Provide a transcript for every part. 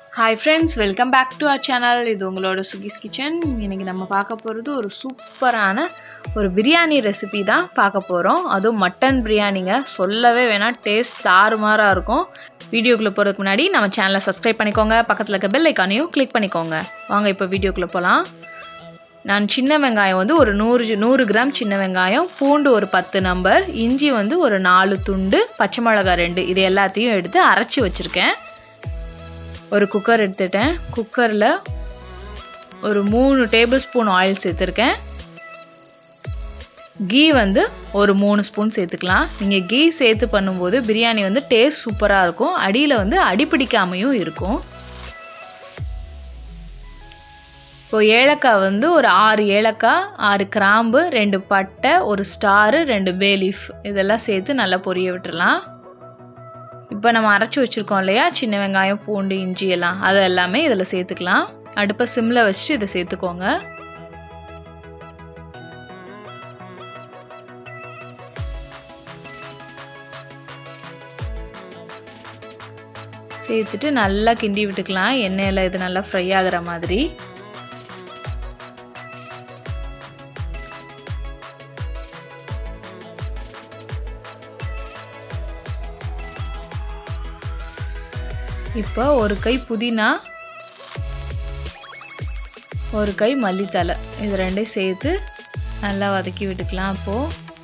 hi friends welcome back to our channel இது உங்களோட சுகிஸ் kitchen இன்றைக்கி நம்ம பார்க்க போகிறது ஒரு சூப்பரான ஒரு பிரியாணி ரெசிபி தான் பார்க்க போகிறோம் அதுவும் மட்டன் பிரியாணிங்க சொல்லவே வேணாம் டேஸ்ட் தாறுமாறாக இருக்கும் வீடியோக்குள்ளே போகிறதுக்கு முன்னாடி நம்ம சேனலை சப்ஸ்கிரைப் பண்ணிக்கோங்க பக்கத்தில் இருக்க பெல் ஐக்கானையும் கிளிக் பண்ணிக்கோங்க வாங்க இப்போ வீடியோக்குள்ளே போகலாம் நான் சின்ன வெங்காயம் வந்து ஒரு நூறு நூறு கிராம் சின்ன வெங்காயம் பூண்டு ஒரு பத்து நம்பர் இஞ்சி வந்து ஒரு நாலு துண்டு பச்சை மிளகாய் ரெண்டு இது எல்லாத்தையும் எடுத்து அரைச்சி வச்சுருக்கேன் ஒரு குக்கர் எடுத்துட்டேன் குக்கரில் ஒரு மூணு டேபிள் ஸ்பூன் ஆயில் சேர்த்துருக்கேன் கீ வந்து ஒரு மூணு ஸ்பூன் சேர்த்துக்கலாம் நீங்கள் கீ சேர்த்து பண்ணும்போது பிரியாணி வந்து டேஸ்ட் சூப்பராக இருக்கும் அடியில் வந்து அடிப்பிடிக்காமையும் இருக்கும் இப்போ ஏலக்காய் வந்து ஒரு ஆறு ஏலக்காய் ஆறு கிராம்பு ரெண்டு பட்டை ஒரு ஸ்டாரு ரெண்டு பே லீஃப் இதெல்லாம் சேர்த்து நல்லா பொரிய விட்டுறலாம் இப்போ நம்ம அரைச்சி வச்சுருக்கோம் இல்லையா சின்ன வெங்காயம் பூண்டு இஞ்சி எல்லாம் அதை எல்லாமே இதில் சேர்த்துக்கலாம் அடுப்பை சிம்மில் வச்சுட்டு இதை சேர்த்துக்கோங்க சேர்த்துட்டு நல்லா கிண்டி விட்டுக்கலாம் எண்ணெயில் இது நல்லா ஃப்ரை ஆகிற மாதிரி இப்போ ஒரு கை புதினா ஒரு கை மல்லித்தலை இது ரெண்டையும் சேர்த்து நல்லா வதக்கி விட்டுக்கலாம் அப்போது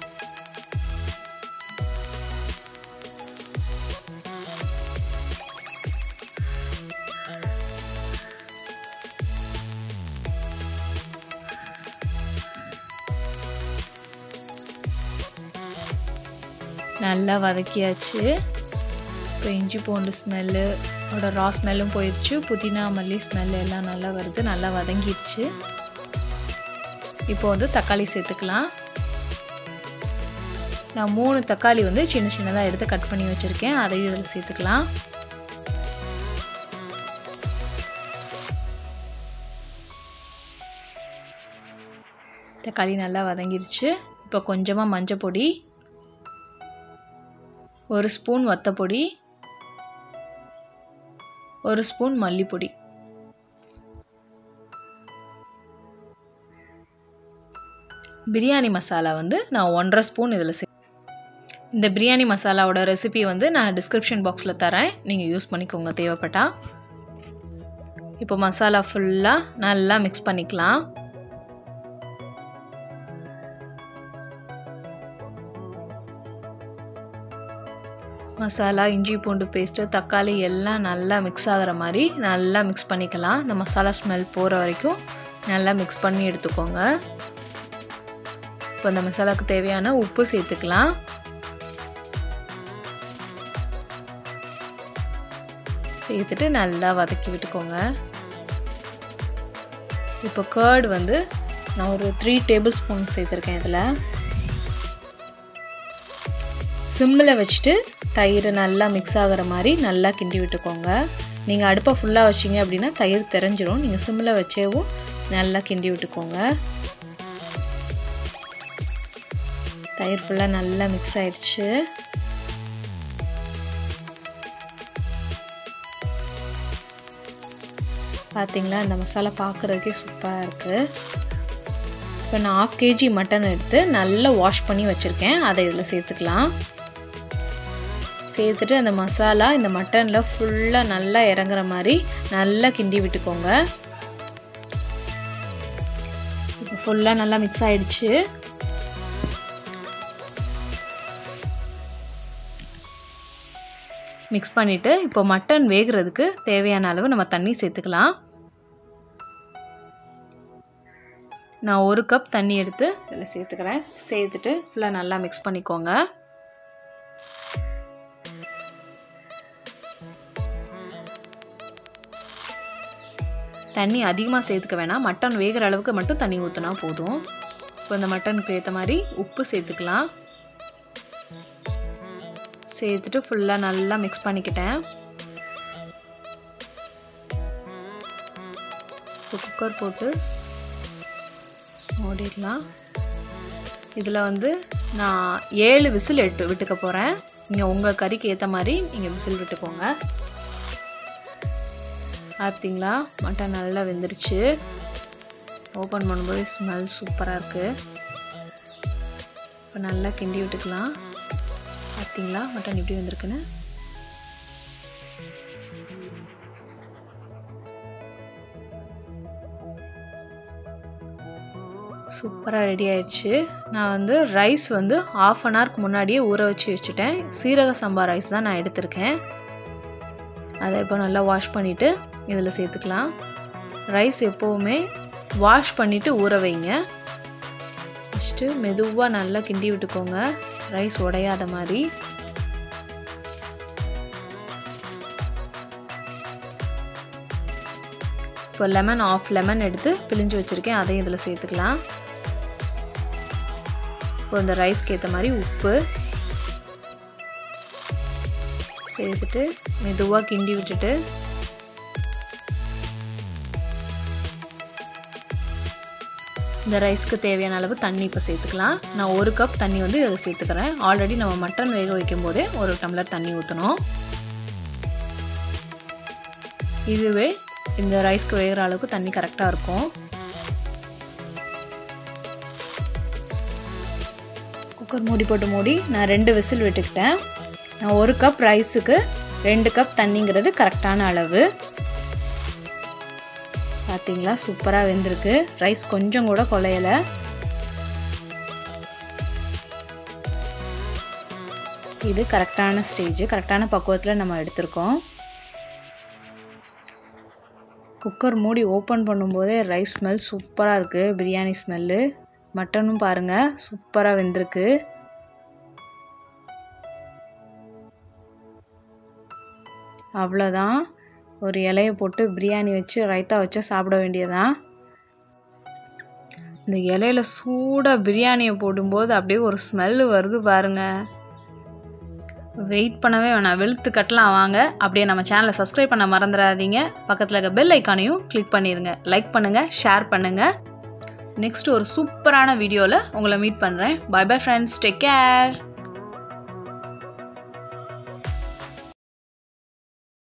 நல்லா வதக்கியாச்சு இப்போ இஞ்சி பூண்டு ஸ்மெல்லு அதோட ரா ஸ்மெல்லும் போயிடுச்சு புதினா மல்லி ஸ்மெல் எல்லாம் நல்லா வருது நல்லா வதங்கிடுச்சு இப்போ வந்து தக்காளி சேர்த்துக்கலாம் நான் மூணு தக்காளி வந்து சின்ன சின்னதாக எடுத்து கட் பண்ணி வச்சுருக்கேன் அதையும் இதில் சேர்த்துக்கலாம் தக்காளி நல்லா வதங்கிருச்சு இப்போ கொஞ்சமாக மஞ்சள் பொடி ஒரு ஸ்பூன் வத்தப்பொடி ஒரு ஸ்பூன் மல்லிப்பொடி பிரியாணி மசாலா வந்து நான் ஒன்றரை ஸ்பூன் இதில் சே இந்த பிரியாணி மசாலாவோட ரெசிபி வந்து நான் டிஸ்கிரிப்ஷன் பாக்ஸில் தரேன் நீங்கள் யூஸ் பண்ணிக்கோங்க தேவைப்பட்டால் இப்போ மசாலா ஃபுல்லாக நல்லா மிக்ஸ் பண்ணிக்கலாம் மசாலா இஞ்சி பூண்டு பேஸ்ட்டு தக்காளி எல்லாம் நல்லா மிக்ஸ் ஆகிற மாதிரி நல்லா மிக்ஸ் பண்ணிக்கலாம் இந்த மசாலா ஸ்மெல் போகிற வரைக்கும் நல்லா மிக்ஸ் பண்ணி எடுத்துக்கோங்க இப்போ இந்த மசாலாவுக்கு தேவையான உப்பு சேர்த்துக்கலாம் சேர்த்துட்டு நல்லா வதக்கி விட்டுக்கோங்க இப்போ கேர்டு வந்து நான் ஒரு த்ரீ டேபிள் ஸ்பூன் சேர்த்துருக்கேன் இதில் சிம்மில் வச்சுட்டு தயிர் நல்லா மிக்ஸ் ஆகிற மாதிரி நல்லா கிண்டி விட்டுக்கோங்க நீங்கள் அடுப்பை ஃபுல்லாக வச்சிங்க அப்படின்னா தயிர் தெரிஞ்சிடும் நீங்கள் சிம்மில் வச்சேவும் நல்லா கிண்டி விட்டுக்கோங்க தயிர் ஃபுல்லாக நல்லா மிக்ஸ் ஆயிடுச்சு பார்த்தீங்களா இந்த மசாலா பார்க்குறதுக்கே சூப்பராக இருக்குது இப்போ நான் ஆஃப் கேஜி மட்டன் எடுத்து நல்லா வாஷ் பண்ணி வச்சுருக்கேன் அதை இதில் சேர்த்துக்கலாம் சேர்த்துட்டு அந்த மசாலா இந்த மட்டனில் ஃபுல்லாக நல்லா இறங்குற மாதிரி நல்லா கிண்டி விட்டுக்கோங்க இப்போ ஃபுல்லாக நல்லா மிக்ஸ் ஆகிடுச்சு மிக்ஸ் பண்ணிவிட்டு இப்போ மட்டன் வேகிறதுக்கு தேவையான அளவு நம்ம தண்ணி சேர்த்துக்கலாம் நான் ஒரு கப் தண்ணி எடுத்து இதில் சேர்த்துக்கிறேன் சேர்த்துட்டு ஃபுல்லாக நல்லா மிக்ஸ் பண்ணிக்கோங்க தண்ணி அதிகமாக சேர்த்துக்க வேணாம் மட்டன் வேகிற அளவுக்கு மட்டும் தண்ணி ஊற்றினா போதும் இப்போ இந்த மட்டனுக்கு ஏற்ற மாதிரி உப்பு சேர்த்துக்கலாம் சேர்த்துட்டு ஃபுல்லாக நல்லா மிக்ஸ் பண்ணிக்கிட்டேன் இப்போ குக்கர் போட்டு ஓடிடலாம் இதில் வந்து நான் ஏழு விசில் எட்டு விட்டுக்க போகிறேன் நீங்கள் உங்கள் கறிக்கு ஏற்ற மாதிரி நீங்கள் விசில் விட்டுக்கோங்க பார்த்தீங்களா மட்டன் நல்லா வெந்துருச்சு ஓப்பன் பண்ணும்போது ஸ்மெல் சூப்பராக இருக்குது இப்போ நல்லா கிண்டி விட்டுக்கலாம் பார்த்தீங்களா மட்டன் எப்படி வந்திருக்குன்னு சூப்பராக ரெடி ஆயிடுச்சு நான் வந்து ரைஸ் வந்து ஆஃப் அன் ஹவருக்கு முன்னாடியே ஊற வச்சு வச்சுட்டேன் சீரக சம்பா ரைஸ் தான் நான் எடுத்திருக்கேன் அதை இப்போ நல்லா வாஷ் பண்ணிவிட்டு இதில் சேர்த்துக்கலாம் ரைஸ் எப்போவுமே வாஷ் பண்ணிவிட்டு ஊற வைங்க ஃபஸ்ட்டு மெதுவாக நல்லா கிண்டி விட்டுக்கோங்க ரைஸ் உடையாத மாதிரி இப்போ லெமன் ஆஃப் லெமன் எடுத்து பிழிஞ்சு வச்சுருக்கேன் அதையும் இதில் சேர்த்துக்கலாம் இப்போ இந்த ரைஸ்க்கு ஏற்ற மாதிரி உப்பு சேர்த்துட்டு மெதுவாக கிண்டி விட்டுட்டு இந்த ரைஸ்க்கு தேவையான அளவு தண்ணி இப்போ சேர்த்துக்கலாம் நான் ஒரு கப் தண்ணி வந்து இதில் சேர்த்துக்கிறேன் ஆல்ரெடி நம்ம மட்டன் வேக வைக்கும் போதே ஒரு டம்ளர் தண்ணி ஊற்றணும் இதுவே இந்த ரைஸ்க்கு வேகிற அளவுக்கு தண்ணி கரெக்டாக இருக்கும் குக்கர் மூடி போட்டு மூடி நான் ரெண்டு விசில் விட்டுக்கிட்டேன் நான் ஒரு கப் ரைஸுக்கு ரெண்டு கப் தண்ணிங்கிறது கரெக்டான அளவு பார்த்தீங்களா சூப்பராக வெந்திருக்கு ரைஸ் கொஞ்சம் கூட குலையலை இது கரெக்டான ஸ்டேஜ் கரெக்டான பக்குவத்தில் நம்ம எடுத்திருக்கோம் குக்கர் மூடி ஓப்பன் பண்ணும்போதே ரைஸ் ஸ்மெல் சூப்பராக இருக்குது பிரியாணி ஸ்மெல்லு மட்டனும் பாருங்கள் சூப்பராக வெந்திருக்கு அவ்வளோதான் ஒரு இலையை போட்டு பிரியாணி வச்சு ரைத்தா வச்சு சாப்பிட வேண்டியதான் இந்த இலையில சூடாக பிரியாணியை போடும்போது அப்படியே ஒரு ஸ்மெல்லு வருது பாருங்கள் வெயிட் பண்ணவே வேணாம் வெளுத்து கட்டலாம் வாங்க அப்படியே நம்ம சேனலை சப்ஸ்கிரைப் பண்ண மறந்துடாதீங்க பக்கத்தில் இருக்க பெல் ஐக்கானையும் கிளிக் பண்ணிடுங்க லைக் பண்ணுங்கள் ஷேர் பண்ணுங்கள் நெக்ஸ்ட் ஒரு சூப்பரான வீடியோவில் உங்களை மீட் பண்ணுறேன் bye bye friends take care